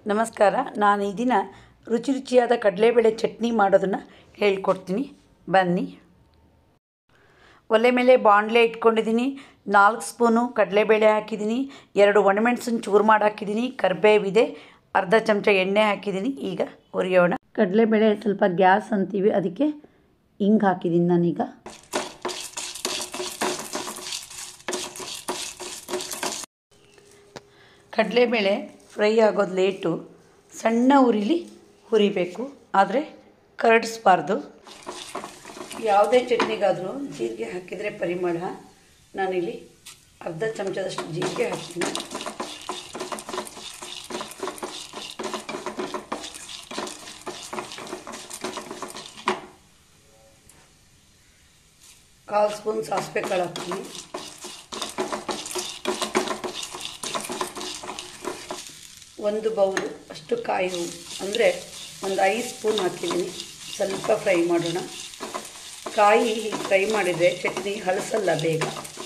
ನಮಸ್ಕಾರ ನಾನು ಈ ದಿನ ರುಚಿ ರುಚಿಯಾದ ಕಡಲೆಬೇಳೆ ಚಟ್ನಿ ಮಾಡೋದನ್ನು ಹೇಳ್ಕೊಡ್ತೀನಿ ಬನ್ನಿ ಒಲೆ ಮೇಲೆ ಬಾಣಲೆ ಇಟ್ಕೊಂಡಿದ್ದೀನಿ ನಾಲ್ಕು ಸ್ಪೂನು ಕಡಲೆಬೇಳೆ ಹಾಕಿದ್ದೀನಿ ಎರಡು ಒಣಮೆಣಸನ್ನು ಚೂರು ಮಾಡಿ ಹಾಕಿದ್ದೀನಿ ಕರಿಬೇವಿದೆ ಅರ್ಧ ಚಮಚ ಎಣ್ಣೆ ಹಾಕಿದ್ದೀನಿ ಈಗ ಹುರಿಯೋಣ ಕಡಲೆಬೇಳೆ ಸ್ವಲ್ಪ ಗ್ಯಾಸ್ ಅಂತೀವಿ ಅದಕ್ಕೆ ಹಿಂಗೆ ಹಾಕಿದ್ದೀನಿ ನಾನೀಗ ಕಡಲೆಬೇಳೆ ಫ್ರೈ ಆಗೋದು ಲೇಟು ಸಣ್ಣ ಉರಿಲಿ ಹುರಿಬೇಕು ಆದರೆ ಕರಡಿಸ್ಬಾರ್ದು ಯಾವುದೇ ಚಟ್ನಿಗಾದರೂ ಜೀರಿಗೆ ಹಾಕಿದರೆ ಪರಿಮಳ ನಾನಿಲ್ಲಿ ಅರ್ಧ ಚಮಚದಷ್ಟು ಜೀರಿಗೆ ಹಾಕ್ತೀನಿ ಕಾಲು ಸ್ಪೂನ್ ಸಾಸಿವೆ ಕಾಳು ಹಾಕ್ತೀನಿ ಒಂದು ಬೌಲು ಅಷ್ಟು ಕಾಯಿ ಹೂವು ಅಂದರೆ ಒಂದು ಐದು ಸ್ಪೂನ್ ಹಾಕಿದ್ದೀನಿ ಸ್ವಲ್ಪ ಫ್ರೈ ಮಾಡೋಣ ಕಾಯಿ ಹೀಗೆ ಫ್ರೈ ಮಾಡಿದರೆ ಚಟ್ನಿ ಹಳಸಲ್ಲ ಬೇಗ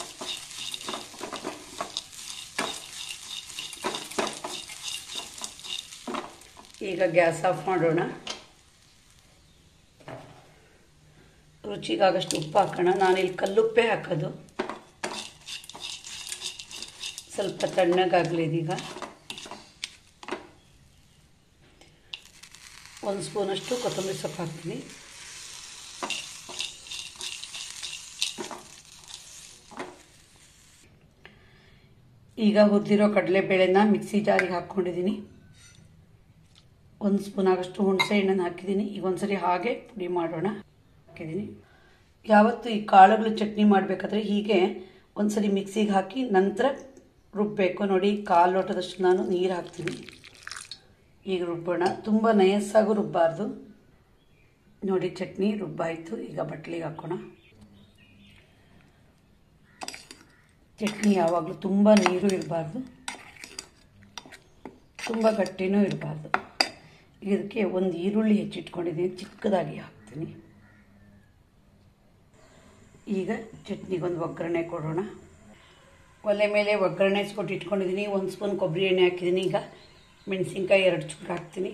ಈಗ ಗ್ಯಾಸ್ ಆಫ್ ಮಾಡೋಣ ರುಚಿಗಾಗಷ್ಟು ಉಪ್ಪು ಹಾಕೋಣ ನಾನಿಲ್ಲಿ ಕಲ್ಲುಪ್ಪೇ ಹಾಕೋದು ಸ್ವಲ್ಪ ತಣ್ಣಗಾಗಲಿ ಇದೀಗ ಒಂದು ಸ್ಪೂನಷ್ಟು ಕೊತ್ತಂಬರಿ ಸೊಪ್ಪು ಹಾಕ್ತೀನಿ ಈಗ ಹುರಿದಿರೋ ಕಡಲೆಬೇಳೆನ ಮಿಕ್ಸಿ ಜಾರಿಗೆ ಹಾಕ್ಕೊಂಡಿದ್ದೀನಿ ಒಂದು ಸ್ಪೂನ್ ಆಗಷ್ಟು ಹುಣಸೆ ಹಣ್ಣನ್ನು ಹಾಕಿದ್ದೀನಿ ಈಗ ಒಂದ್ಸರಿ ಹಾಗೆ ಪುಡಿ ಮಾಡೋಣ ಹಾಕಿದ್ದೀನಿ ಯಾವತ್ತು ಈ ಕಾಳುಗಳು ಚಟ್ನಿ ಮಾಡಬೇಕಾದ್ರೆ ಹೀಗೆ ಒಂದ್ಸರಿ ಮಿಕ್ಸಿಗೆ ಹಾಕಿ ನಂತರ ರುಬ್ಬಬೇಕು ನೋಡಿ ಕಾಲು ಲೋಟದಷ್ಟು ನಾನು ನೀರು ಹಾಕ್ತೀನಿ ಈಗ ರುಬ್ಬೋಣ ತುಂಬ ನಯಸ್ಸಾಗೂ ರುಬ್ಬಾರ್ದು ನೋಡಿ ಚಟ್ನಿ ರುಬ್ಬಾಯಿತು ಈಗ ಬಟ್ಲಿಗೆ ಹಾಕೋಣ ಚಟ್ನಿ ಯಾವಾಗಲೂ ತುಂಬ ನೀರು ಇರಬಾರ್ದು ತುಂಬ ಗಟ್ಟಿನೂ ಇರಬಾರ್ದು ಇದಕ್ಕೆ ಒಂದು ಈರುಳ್ಳಿ ಹೆಚ್ಚಿಟ್ಕೊಂಡಿದ್ದೀನಿ ಚಿಕ್ಕದಾಗಿ ಹಾಕ್ತೀನಿ ಈಗ ಚಟ್ನಿಗೊಂದು ಒಗ್ಗರಣೆ ಕೊಡೋಣ ಒಲೆ ಮೇಲೆ ಒಗ್ಗರಣೆ ಸ್ಕೊಟ್ಟು ಇಟ್ಕೊಂಡಿದ್ದೀನಿ ಒಂದು ಸ್ಪೂನ್ ಕೊಬ್ಬರಿ ಎಣ್ಣೆ ಹಾಕಿದ್ದೀನಿ ಈಗ ಮೆಣಸಿನ್ಕಾಯಿ ಎರಡು ಚೂರು ಹಾಕ್ತೀನಿ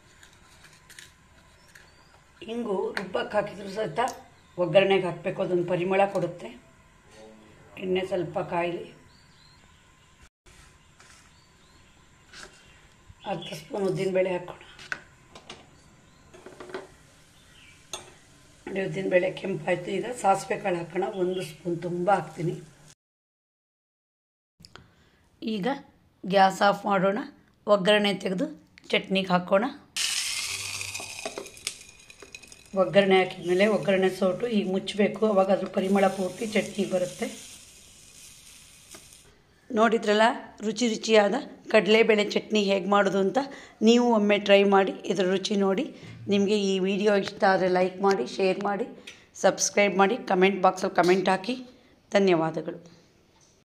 ಹಿಂಗು ರುಬ್ಬಕ್ಕೆ ಹಾಕಿದ್ರು ಸಹಿತ ಒಗ್ಗರಣೆಗೆ ಹಾಕಬೇಕು ಅದೊಂದು ಪರಿಮಳ ಕೊಡುತ್ತೆ ಎಣ್ಣೆ ಸ್ವಲ್ಪ ಕಾಯಲಿ ಅರ್ಧ ಸ್ಪೂನ್ ಉದ್ದಿನಬೇಳೆ ಹಾಕೋಣ ನೋಡಿ ಉದ್ದಿನಬೇಳೆ ಕೆಂಪಾಯಿತು ಈಗ ಸಾಸಿವೆ ಕಾಳು ಹಾಕೋಣ ಒಂದು ಸ್ಪೂನ್ ತುಂಬ ಹಾಕ್ತೀನಿ ಈಗ ಗ್ಯಾಸ್ ಆಫ್ ಮಾಡೋಣ ಒಗ್ಗರಣೆ ತೆಗೆದು ಚಟ್ನಿಗೆ ಹಾಕೋಣ ಒಗ್ಗರಣೆ ಹಾಕಿದ್ಮೇಲೆ ಒಗ್ಗರಣೆ ಸೋಟು ಈಗ ಮುಚ್ಚಬೇಕು ಅವಾಗ ಅದ್ರ ಪರಿಮಳ ಪೂರ್ತಿ ಚಟ್ನಿಗೆ ಬರುತ್ತೆ ನೋಡಿದ್ರಲ್ಲ ರುಚಿ ರುಚಿಯಾದ ಕಡಲೆಬೇಳೆ ಚಟ್ನಿ ಹೇಗೆ ಮಾಡೋದು ಅಂತ ನೀವು ಒಮ್ಮೆ ಟ್ರೈ ಮಾಡಿ ಇದರ ರುಚಿ ನೋಡಿ ನಿಮಗೆ ಈ ವಿಡಿಯೋ ಇಷ್ಟ ಆದರೆ ಲೈಕ್ ಮಾಡಿ ಶೇರ್ ಮಾಡಿ ಸಬ್ಸ್ಕ್ರೈಬ್ ಮಾಡಿ ಕಮೆಂಟ್ ಬಾಕ್ಸಲ್ಲಿ ಕಮೆಂಟ್ ಹಾಕಿ ಧನ್ಯವಾದಗಳು